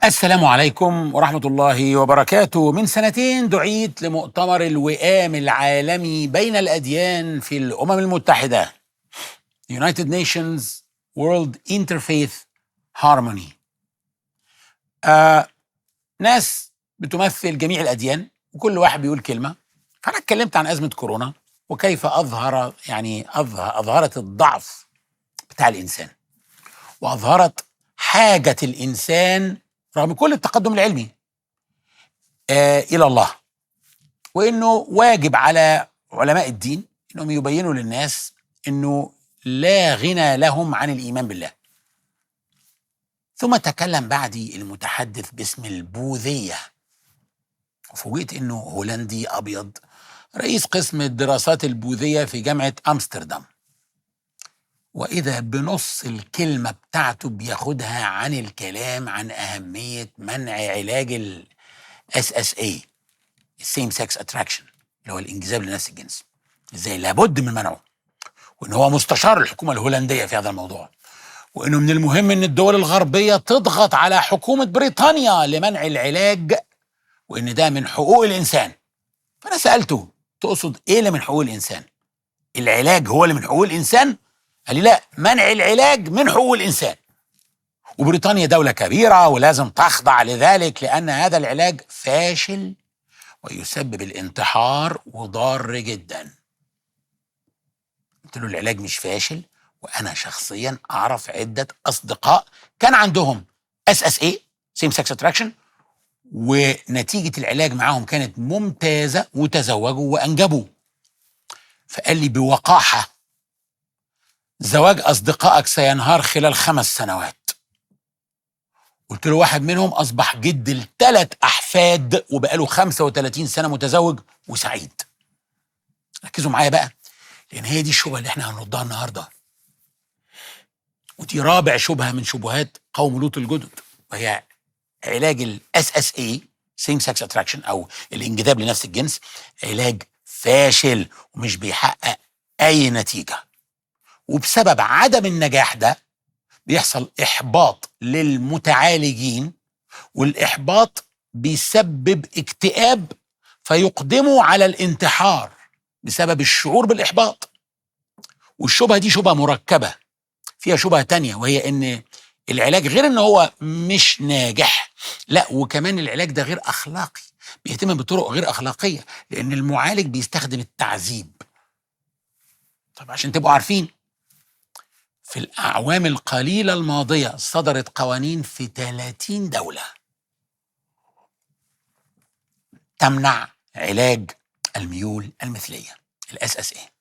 السلام عليكم ورحمة الله وبركاته من سنتين دعيت لمؤتمر الوئام العالمي بين الأديان في الأمم المتحدة United Nations World Interfaith Harmony آه ناس بتمثل جميع الأديان وكل واحد بيقول كلمة فأنا اتكلمت عن أزمة كورونا وكيف أظهر يعني أظهر أظهرت الضعف بتاع الإنسان وأظهرت حاجة الإنسان رغم كل التقدم العلمي آه إلى الله وإنه واجب على علماء الدين إنهم يبينوا للناس إنه لا غنى لهم عن الإيمان بالله ثم تكلم بعدي المتحدث باسم البوذية وفوجئت إنه هولندي أبيض رئيس قسم الدراسات البوذية في جامعة أمستردام وإذا بنص الكلمة بتاعته بياخدها عن الكلام عن أهمية منع علاج ال SSA Same Sex Attraction اللي هو الانجذاب لنفس الجنس ازاي لابد من منعه وان هو مستشار الحكومة الهولندية في هذا الموضوع وانه من المهم ان الدول الغربية تضغط على حكومة بريطانيا لمنع العلاج وان ده من حقوق الانسان فانا سألته تقصد ايه اللي من حقوق الانسان العلاج هو اللي من حقوق الانسان قال لي لا منع العلاج من حقوق الانسان وبريطانيا دولة كبيرة ولازم تخضع لذلك لأن هذا العلاج فاشل ويسبب الانتحار وضار جدا قلت له العلاج مش فاشل وأنا شخصيا أعرف عدة أصدقاء كان عندهم اس اس اي سيم سكس اتراكشن ونتيجة العلاج معاهم كانت ممتازة وتزوجوا وأنجبوا فقال لي بوقاحة زواج أصدقائك سينهار خلال خمس سنوات قلت له واحد منهم أصبح جد لثلاث أحفاد وبقاله 35 سنة متزوج وسعيد ركزوا معايا بقى لأن هي دي الشبهة اللي احنا هنردها النهاردة ودي رابع شبهة من شبهات قوم لوط الجدد وهي علاج الاس اس اي سيم سكس اتراكشن او الانجذاب لنفس الجنس علاج فاشل ومش بيحقق اي نتيجه وبسبب عدم النجاح ده بيحصل احباط للمتعالجين والاحباط بيسبب اكتئاب فيقدموا على الانتحار بسبب الشعور بالاحباط والشبهه دي شبهه مركبه فيها شبهه تانية وهي ان العلاج غير ان هو مش ناجح لا وكمان العلاج ده غير اخلاقي بيتم بطرق غير اخلاقيه لان المعالج بيستخدم التعذيب طب عشان تبقوا عارفين في الأعوام القليلة الماضية صدرت قوانين في 30 دولة تمنع علاج الميول المثلية الاس اس اي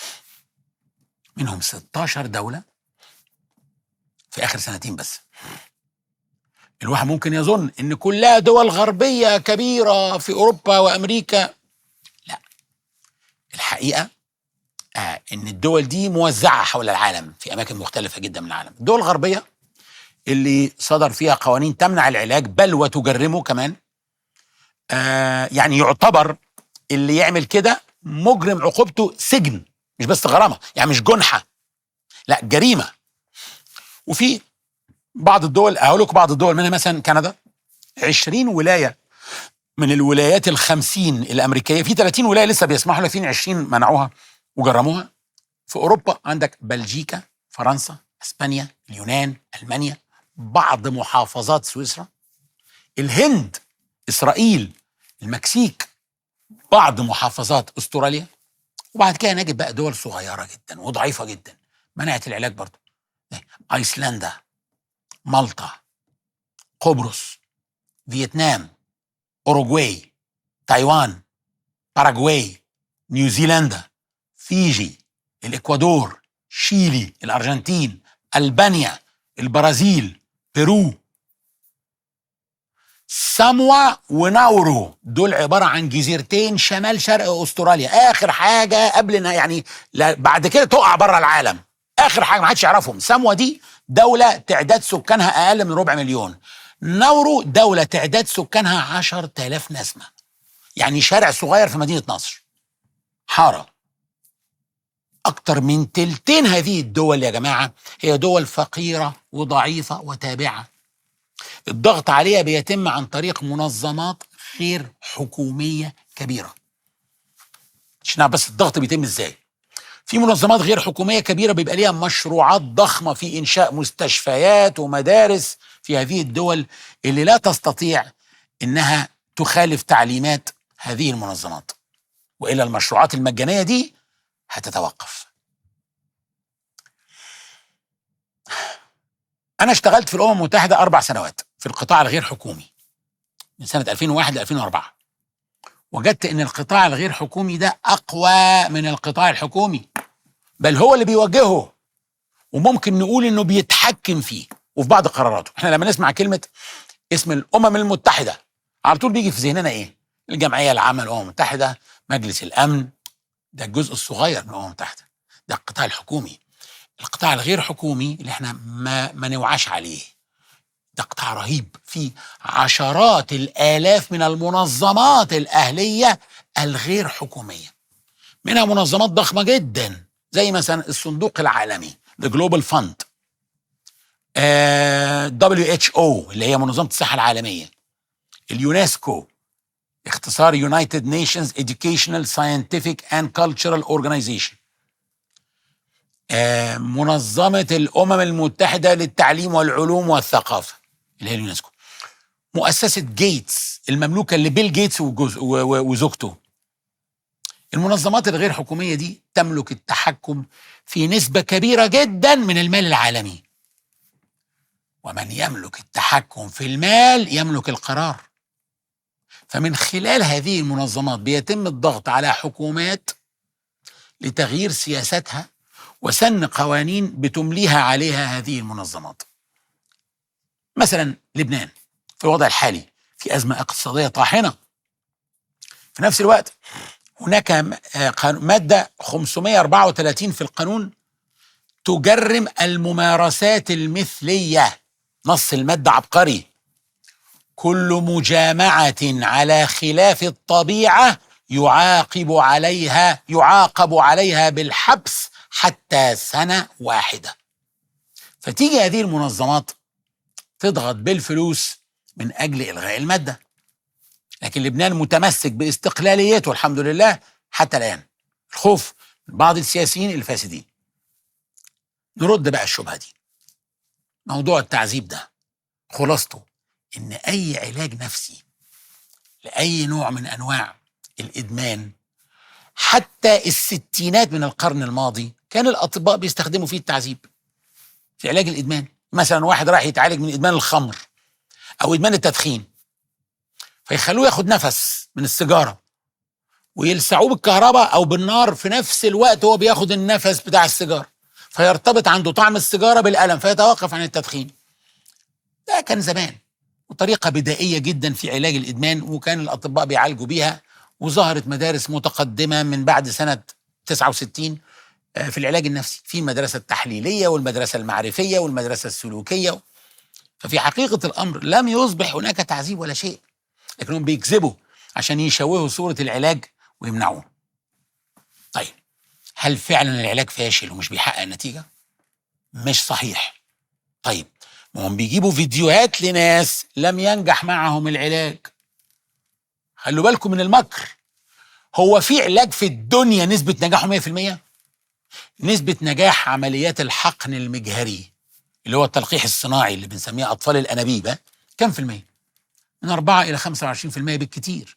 منهم 16 دولة في آخر سنتين بس الواحد ممكن يظن ان كلها دول غربية كبيرة في اوروبا وامريكا لا الحقيقة آه ان الدول دي موزعه حول العالم في اماكن مختلفه جدا من العالم الدول الغربيه اللي صدر فيها قوانين تمنع العلاج بل وتجرمه كمان آه يعني يعتبر اللي يعمل كده مجرم عقوبته سجن مش بس غرامه يعني مش جنحه لا جريمه وفي بعض الدول اقول لكم بعض الدول منها مثلا كندا 20 ولايه من الولايات الخمسين الامريكيه في 30 ولايه لسه بيسمحوا لها في 20 منعوها وجرموها في اوروبا عندك بلجيكا فرنسا اسبانيا اليونان المانيا بعض محافظات سويسرا الهند اسرائيل المكسيك بعض محافظات استراليا وبعد كده نجد بقى دول صغيره جدا وضعيفه جدا منعت العلاج برضه ايسلندا مالطا قبرص فيتنام اوروغواي تايوان باراغواي نيوزيلندا فيجي الاكوادور شيلي الارجنتين البانيا البرازيل بيرو ساموا وناورو دول عباره عن جزيرتين شمال شرق استراليا اخر حاجه قبل يعني بعد كده تقع بره العالم اخر حاجه ما حدش يعرفهم ساموا دي دوله تعداد سكانها اقل من ربع مليون ناورو دوله تعداد سكانها 10000 نسمه يعني شارع صغير في مدينه نصر حاره أكتر من تلتين هذه الدول يا جماعة هي دول فقيرة وضعيفة وتابعة الضغط عليها بيتم عن طريق منظمات غير حكوميه كبيره عشان نعرف بس الضغط بيتم ازاي في منظمات غير حكوميه كبيره بيبقى ليها مشروعات ضخمه في انشاء مستشفيات ومدارس في هذه الدول اللي لا تستطيع انها تخالف تعليمات هذه المنظمات والا المشروعات المجانيه دي هتتوقف انا اشتغلت في الامم المتحده اربع سنوات في القطاع الغير حكومي من سنه 2001 ل 2004 وجدت ان القطاع الغير حكومي ده اقوى من القطاع الحكومي بل هو اللي بيوجهه وممكن نقول انه بيتحكم فيه وفي بعض قراراته احنا لما نسمع كلمه اسم الامم المتحده على طول بيجي في ذهننا ايه الجمعيه العامه للامم المتحده مجلس الامن ده الجزء الصغير من الامم المتحده ده القطاع الحكومي القطاع الغير حكومي اللي احنا ما ما نوعاش عليه ده قطاع رهيب فيه عشرات الالاف من المنظمات الاهليه الغير حكوميه منها منظمات ضخمه جدا زي مثلا الصندوق العالمي The Global Fund آه WHO اللي هي منظمه الصحه العالميه اليونسكو اختصار United Nations Educational Scientific and Cultural Organization آه منظمة الأمم المتحدة للتعليم والعلوم والثقافة اللي هي اليونسكو مؤسسة جيتس المملوكة لبيل جيتس وجوز- و- و- وزوجته المنظمات الغير حكومية دي تملك التحكم في نسبة كبيرة جدا من المال العالمي ومن يملك التحكم في المال يملك القرار فمن خلال هذه المنظمات بيتم الضغط على حكومات لتغيير سياستها وسن قوانين بتمليها عليها هذه المنظمات مثلا لبنان في الوضع الحالي في أزمة اقتصادية طاحنة في نفس الوقت هناك م- آه، قانون- مادة 534 في القانون تجرم الممارسات المثلية نص المادة عبقري كل مجامعة على خلاف الطبيعة يعاقب عليها يعاقب عليها بالحبس حتى سنة واحدة فتيجي هذه المنظمات تضغط بالفلوس من أجل إلغاء المادة لكن لبنان متمسك باستقلاليته الحمد لله حتى الآن الخوف من بعض السياسيين الفاسدين نرد بقى الشبهة دي موضوع التعذيب ده خلاصته ان اي علاج نفسي لاي نوع من انواع الادمان حتى الستينات من القرن الماضي كان الاطباء بيستخدموا فيه التعذيب في علاج الادمان مثلا واحد راح يتعالج من ادمان الخمر او ادمان التدخين فيخلوه ياخد نفس من السيجاره ويلسعوه بالكهرباء او بالنار في نفس الوقت هو بياخد النفس بتاع السيجاره فيرتبط عنده طعم السيجاره بالالم فيتوقف عن التدخين ده كان زمان وطريقة بدائية جدا في علاج الإدمان وكان الأطباء بيعالجوا بيها وظهرت مدارس متقدمة من بعد سنة 69 آه، في العلاج النفسي في المدرسة التحليلية والمدرسة المعرفية والمدرسة السلوكية ففي حقيقة الأمر لم يصبح هناك تعذيب ولا شيء لكنهم بيكذبوا عشان يشوهوا صورة العلاج ويمنعوه طيب هل فعلا العلاج فاشل ومش بيحقق نتيجة؟ مش صحيح طيب ما هم بيجيبوا فيديوهات لناس لم ينجح معهم العلاج خلوا بالكم من المكر هو في علاج في الدنيا نسبة نجاحه 100% نسبة نجاح عمليات الحقن المجهري اللي هو التلقيح الصناعي اللي بنسميه أطفال الأنابيب ها؟ كم في المية؟ من 4 إلى 25% بالكتير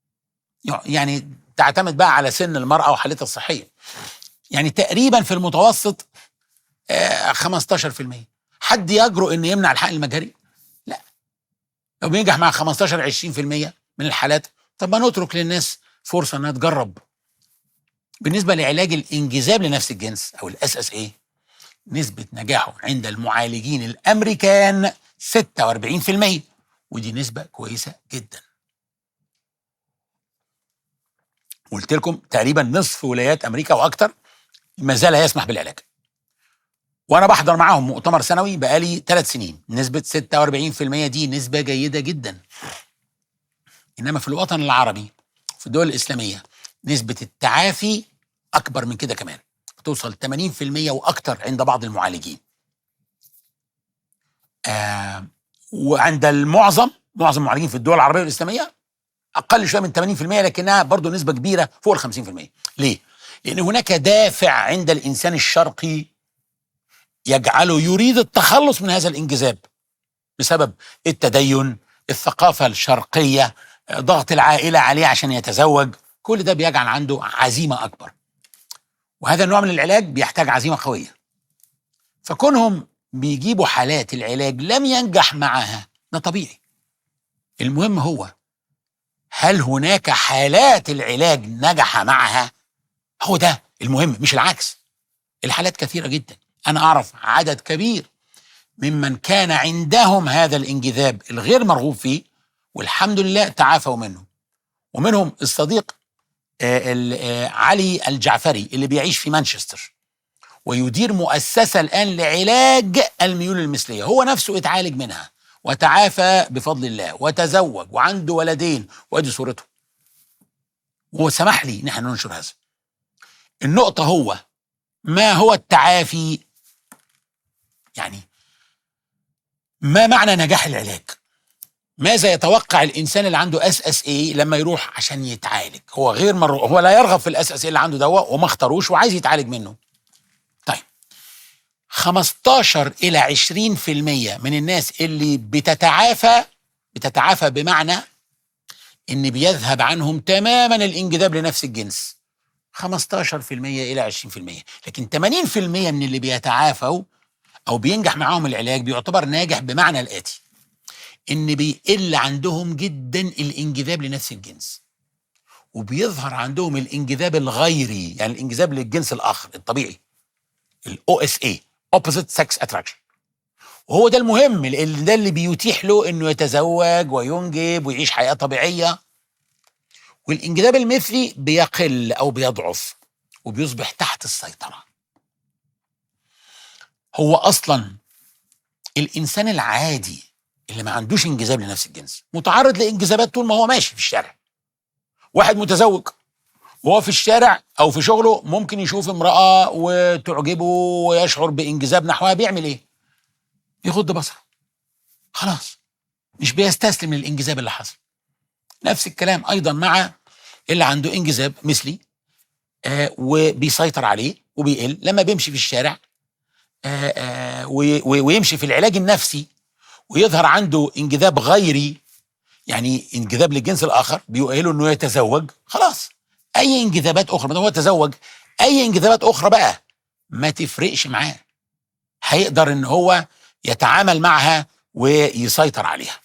يعني تعتمد بقى على سن المرأة وحالتها الصحية يعني تقريبا في المتوسط آه، 15% حد يجرؤ انه يمنع الحقن المجهري؟ لا لو بينجح مع 15 20% من الحالات طب ما نترك للناس فرصه انها تجرب بالنسبه لعلاج الانجذاب لنفس الجنس او الاس اس اي نسبه نجاحه عند المعالجين الامريكان 46% ودي نسبه كويسه جدا قلت لكم تقريبا نصف ولايات امريكا واكثر ما زال يسمح بالعلاج وانا بحضر معاهم مؤتمر سنوي بقالي ثلاث سنين نسبه 46% دي نسبه جيده جدا انما في الوطن العربي في الدول الاسلاميه نسبه التعافي اكبر من كده كمان بتوصل 80% واكتر عند بعض المعالجين آه وعند المعظم معظم المعالجين في الدول العربيه والاسلاميه اقل شويه من 80% لكنها برضه نسبه كبيره فوق ال 50% ليه؟ لان هناك دافع عند الانسان الشرقي يجعله يريد التخلص من هذا الانجذاب بسبب التدين الثقافه الشرقيه ضغط العائله عليه عشان يتزوج كل ده بيجعل عنده عزيمه اكبر وهذا النوع من العلاج بيحتاج عزيمه قويه فكونهم بيجيبوا حالات العلاج لم ينجح معها ده طبيعي المهم هو هل هناك حالات العلاج نجح معها هو ده المهم مش العكس الحالات كثيرة جدا أنا أعرف عدد كبير ممن كان عندهم هذا الانجذاب الغير مرغوب فيه والحمد لله تعافوا منه ومنهم الصديق آه، ال- آه، علي الجعفري اللي بيعيش في مانشستر ويدير مؤسسة الآن لعلاج الميول المثلية هو نفسه اتعالج منها وتعافى بفضل الله وتزوج وعنده ولدين وادي صورته وهو سمح لي نحن ننشر هذا النقطة هو ما هو التعافي يعني ما معنى نجاح العلاج ماذا يتوقع الانسان اللي عنده اس اس اي لما يروح عشان يتعالج هو غير مر... هو لا يرغب في الاس اس اي اللي عنده دواء وما اختاروش وعايز يتعالج منه طيب 15 الى 20% من الناس اللي بتتعافى بتتعافى بمعنى ان بيذهب عنهم تماما الانجذاب لنفس الجنس 15% الى 20% لكن 80% من اللي بيتعافوا او بينجح معاهم العلاج بيعتبر ناجح بمعنى الاتي ان بيقل عندهم جدا الانجذاب لنفس الجنس وبيظهر عندهم الانجذاب الغيري يعني الانجذاب للجنس الاخر الطبيعي الاو اس اي اوبوزيت سكس اتراكشن وهو ده المهم لان ده اللي بيتيح له انه يتزوج وينجب ويعيش حياه طبيعيه والانجذاب المثلي بيقل او بيضعف وبيصبح تحت السيطره هو اصلا الانسان العادي اللي ما عندوش انجذاب لنفس الجنس متعرض لانجذابات طول ما هو ماشي في الشارع واحد متزوج وهو في الشارع او في شغله ممكن يشوف امراه وتعجبه ويشعر بانجذاب نحوها بيعمل ايه يغض بصره خلاص مش بيستسلم للانجذاب اللي حصل نفس الكلام ايضا مع اللي عنده انجذاب مثلي آه وبيسيطر عليه وبيقل لما بيمشي في الشارع آه آه وي- وي- ويمشي في العلاج النفسي ويظهر عنده انجذاب غيري يعني انجذاب للجنس الاخر بيؤهله انه يتزوج خلاص اي انجذابات اخرى ما دام هو تزوج اي انجذابات اخرى بقى ما تفرقش معاه هيقدر ان هو يتعامل معها ويسيطر عليها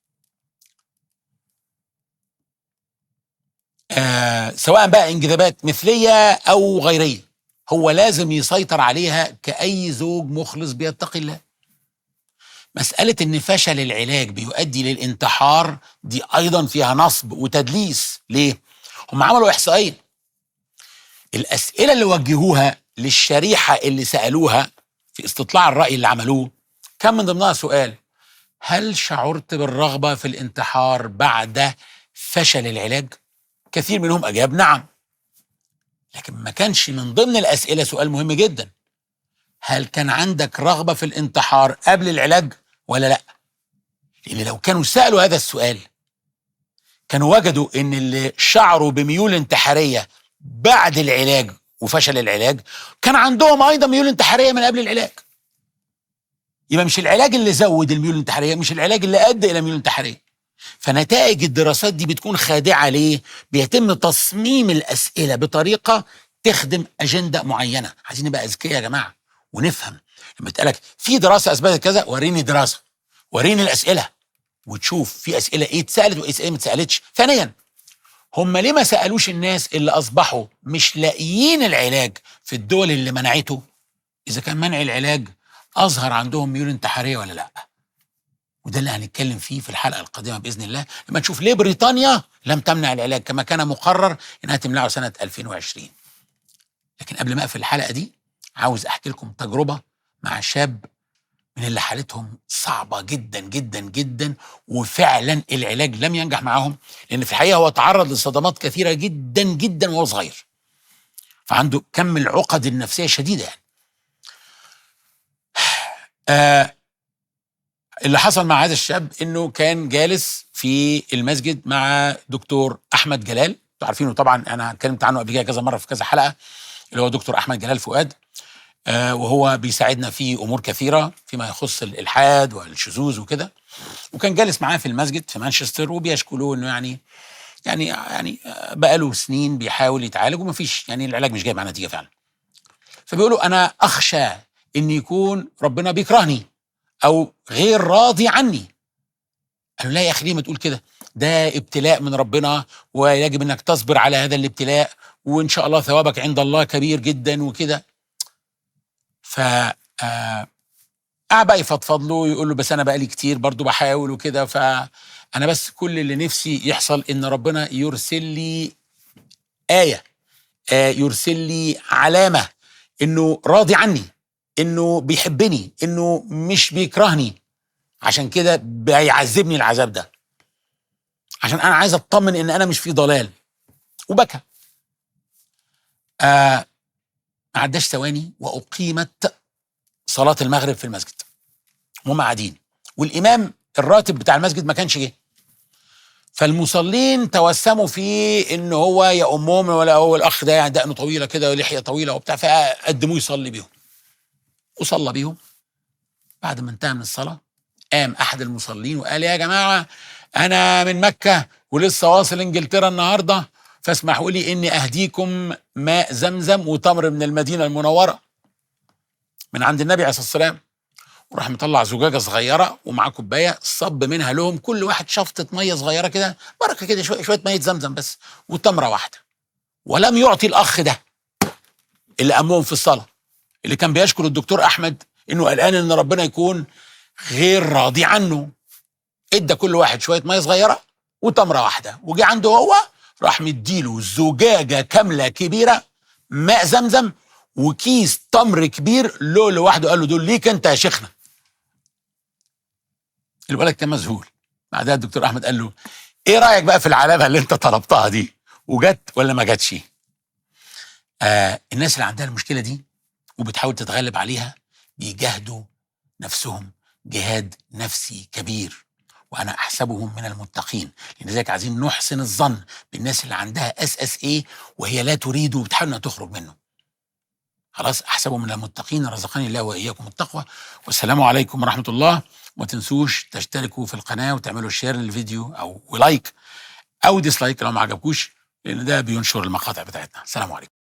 آه سواء بقى انجذابات مثليه او غيريه هو لازم يسيطر عليها كاي زوج مخلص بيتقي الله مسألة إن فشل العلاج بيؤدي للانتحار دي أيضا فيها نصب وتدليس ليه؟ هم عملوا إحصائية الأسئلة اللي وجهوها للشريحة اللي سألوها في استطلاع الرأي اللي عملوه كان من ضمنها سؤال هل شعرت بالرغبة في الانتحار بعد فشل العلاج؟ كثير منهم أجاب نعم لكن ما كانش من ضمن الأسئلة سؤال مهم جدا هل كان عندك رغبة في الانتحار قبل العلاج ولا لا لأن لو كانوا سألوا هذا السؤال كانوا وجدوا ان اللي شعروا بميول انتحارية بعد العلاج وفشل العلاج كان عندهم ايضا ميول انتحارية من قبل العلاج يبقى مش العلاج اللي زود الميول الانتحارية مش العلاج اللي ادى الى ميول انتحارية فنتائج الدراسات دي بتكون خادعة ليه بيتم تصميم الأسئلة بطريقة تخدم أجندة معينة عايزين نبقى أذكياء يا جماعة ونفهم لما تقالك في دراسة أثبتت كذا وريني دراسة وريني الأسئلة وتشوف في أسئلة إيه اتسألت وإيه ما اتسألتش ثانيا هم ليه ما سألوش الناس اللي أصبحوا مش لاقيين العلاج في الدول اللي منعته إذا كان منع العلاج أظهر عندهم ميول انتحارية ولا لأ وده اللي هنتكلم فيه في الحلقة القادمة بإذن الله لما نشوف ليه بريطانيا لم تمنع العلاج كما كان مقرر إنها تمنعه سنة 2020 لكن قبل ما أقفل الحلقة دي عاوز أحكي لكم تجربة مع شاب من اللي حالتهم صعبة جدا جدا جدا وفعلا العلاج لم ينجح معاهم لأن في الحقيقة هو تعرض لصدمات كثيرة جدا جدا وهو صغير فعنده كم العقد النفسية شديدة يعني آه اللي حصل مع هذا الشاب انه كان جالس في المسجد مع دكتور احمد جلال انتوا عارفينه طبعا انا اتكلمت عنه قبل كده كذا مره في كذا حلقه اللي هو دكتور احمد جلال فؤاد آه وهو بيساعدنا في امور كثيره فيما يخص الالحاد والشذوذ وكده وكان جالس معاه في المسجد في مانشستر وبيشكوا له انه يعني يعني يعني آه، بقاله سنين بيحاول يتعالج ومفيش يعني العلاج مش جايب معاه نتيجه فعلا فبيقولوا انا اخشى ان يكون ربنا بيكرهني او غير راضي عني قالوا لا يا اخي ليه ما تقول كده ده ابتلاء من ربنا ويجب انك تصبر على هذا الابتلاء وان شاء الله ثوابك عند الله كبير جدا وكده ف آه، قعد بقى يفضفض له يقول له بس انا بقالي كتير برضو بحاول وكده فانا بس كل اللي نفسي يحصل ان ربنا يرسل لي ايه آه، يرسل لي علامه انه راضي عني انه بيحبني انه مش بيكرهني عشان كده بيعذبني العذاب ده عشان انا عايز اطمن ان انا مش في ضلال وبكى آه ما عداش ثواني واقيمت صلاه المغرب في المسجد وهم قاعدين والامام الراتب بتاع المسجد ما كانش جه فالمصلين توسموا فيه ان هو يأمهم ولا هو الاخ ده يعني دقنه طويله كده ولحيه طويله وبتاع فقدموه يصلي بيهم وصلى بيهم بعد ما انتهى من الصلاه قام احد المصلين وقال يا جماعه انا من مكه ولسه واصل انجلترا النهارده فاسمحوا لي اني اهديكم ماء زمزم وتمر من المدينه المنوره من عند النبي عليه الصلاه والسلام وراح مطلع زجاجه صغيره ومعاه كوبايه صب منها لهم كل واحد شفطه ميه صغيره كده بركه كده شويه شويه ميه زمزم بس وتمره واحده ولم يعطي الاخ ده اللي امهم في الصلاه اللي كان بيشكر الدكتور احمد انه قلقان ان ربنا يكون غير راضي عنه ادى كل واحد شويه ميه صغيره وتمره واحده وجي عنده هو راح مديله زجاجه كامله كبيره ماء زمزم وكيس تمر كبير له لوحده قال له دول ليك انت يا شيخنا الولد كان مذهول بعدها الدكتور احمد قال له ايه رايك بقى في العلامه اللي انت طلبتها دي وجت ولا ما جاتش آه الناس اللي عندها المشكله دي وبتحاول تتغلب عليها بيجاهدوا نفسهم جهاد نفسي كبير وانا احسبهم من المتقين لذلك عايزين نحسن الظن بالناس اللي عندها اس اس اي وهي لا تريد وبتحاول انها تخرج منه خلاص احسبهم من المتقين رزقني الله واياكم التقوى والسلام عليكم ورحمه الله وما تنسوش تشتركوا في القناه وتعملوا شير للفيديو او ولايك او ديسلايك لو ما عجبكوش لان ده بينشر المقاطع بتاعتنا السلام عليكم